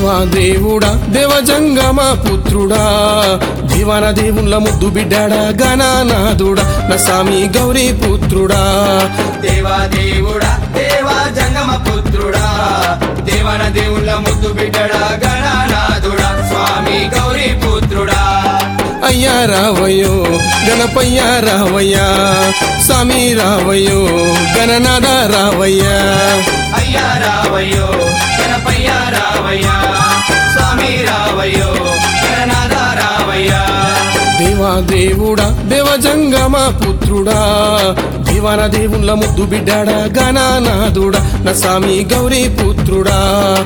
దేవా దేవుడా దేవజంగమ పుత్రుడా జీవన దేవుళ్ళ ముద్దు బిడ్డాడా గణనాథుడా నా స్వామి గౌరీ పుత్రుడా దేవా దేవుడా దేవా జంగమ పుత్రుడా దేవన దేవుళ్ళ ముద్దు బిడ్డడా గణనాథుడా స్వామి గౌరీ పుత్రుడా అయ్యా రావయ్యో గణపయ్యా రావయ్యా స్వామి రావయ్యో గణనాథ రావయ్యా అయ్యా రావయ్యో గణపయ్య రావయ్యా స్వామి రావయ్యో గణనాథ రావయ్యా దేవా దేవుడా దేవజంగమ పుత్రుడా జీవన దేవుళ్ళ ముద్దు బిడ్డాడా గణనాథుడా నా స్వామి గౌరీ పుత్రుడా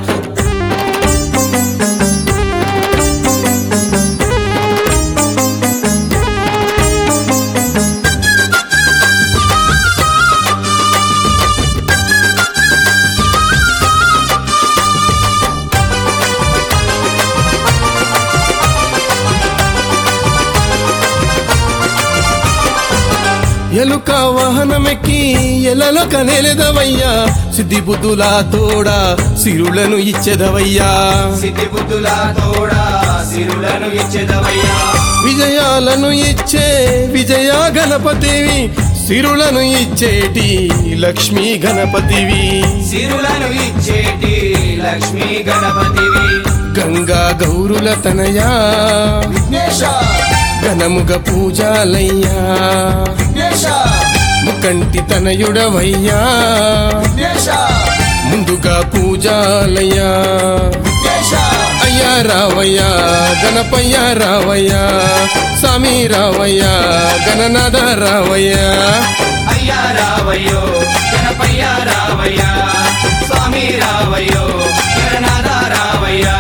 ఎలుక వాహనమెక్కి ఎలలో కనేలెదవయ్యా సిద్ధి బుద్ధులా తోడా సిరులను ఇచ్చెదవయ్యా సిద్ధి బుద్ధుల తోడా సిరులను ఇచ్చేదవయ్యా విజయాలను ఇచ్చే విజయ గణపతివి సిరులను ఇచ్చేటి లక్ష్మీ గణపతివి సిరులను ఇచ్చేటి లక్ష్మీ గణపతివి గంగా గౌరుల తనయా విఘ్నేశ ఘనముగ పూజాలయ్యా విఘ్నేశ ముకంటి తనయుడవయ్యా విఘ్నేశ ముందుగా పూజాలయ్యా విఘ్నేశ అయ్యా రావయ్యా గణపయ్య రావయ్యా స్వామి రావయ్యా గణనాథ రావయ్యా అయ్యా రావయ్యో గణపయ్య రావయ్యా స్వామి రావయ్యో గణనాథ రావయ్యా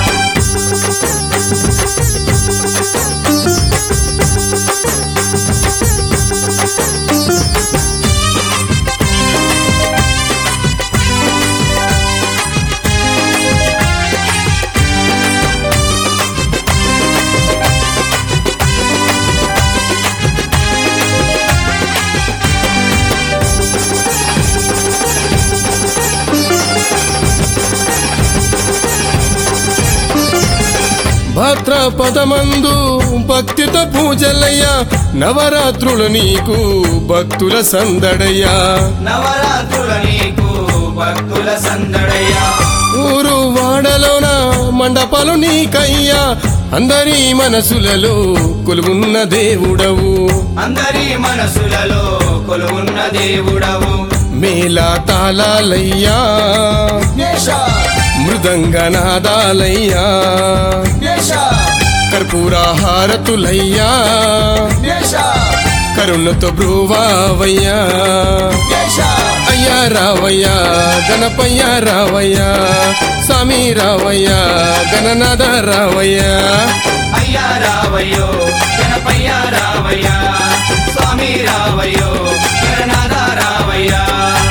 భద్రపదమందు భక్తితో పూజలయ్యా నవరాత్రులు నీకు భక్తుల సందడయ్యా నవరాత్రుల నీకు భక్తుల సందడయ్యా ఊరు వాడలోన మండపాలు నీకయ్యా అందరి మనసులలో కొలువున్న దేవుడవు అందరి మనసులలో కొలువున్న దేవుడవు మేళా తాళాలయ్యా విఘ్నేశ మృదంగనాదాలయ్యా విఘ్నేశ కర్పూర హారతులయ్యా విఘ్నేశ కరుణతో బ్రువావయ్యా విఘ్నేశ అయ్యా రావయ్యా గణపయ్య రావయ్యా స్వామి రావయ్యా గణనాథ రావయ్యా అయ్యా రావయ్యో గణపయ్య రావయ్యా స్వామి రావయ్యో గణనాథ రావయ్యా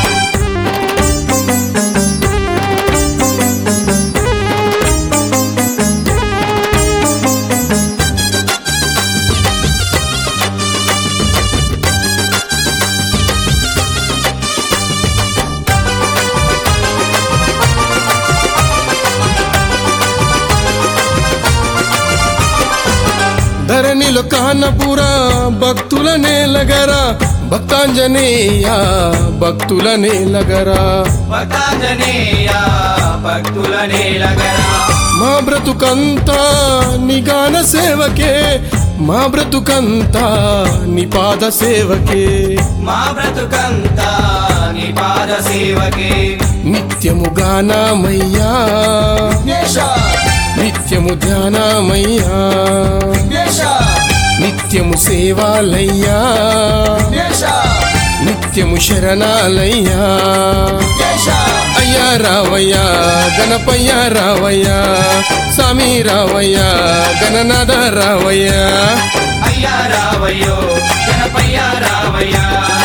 ధరణిలో కానపుర భక్తుల నేలగరా భక్తాంజనేయ భక్తుల నేలగరా భక్తాంజనేయ భక్తుల నేలగరా మా బ్రతుకంతా నిగాన సేవకే మా బ్రతుకంతా నీ పాద సేవకే మా బ్రతుకంతా నీ పాద సేవకే నిత్యము గానామయ్యా విఘ్నేశ నిత్యము ధ్యానమయ్యా విఘ్నేశ నిత్యము సేవాలయ్యా విఘ్నేశ నిత్యము శరణాలయ్యా విఘ్నేశ అయ్యా రావయ్యా గణపయ్య రావయ్యా స్వామి రావయ్యా గణనాథ రావయ్యా అయ్యా రావయ్యో గణపయ్య రావయ్యా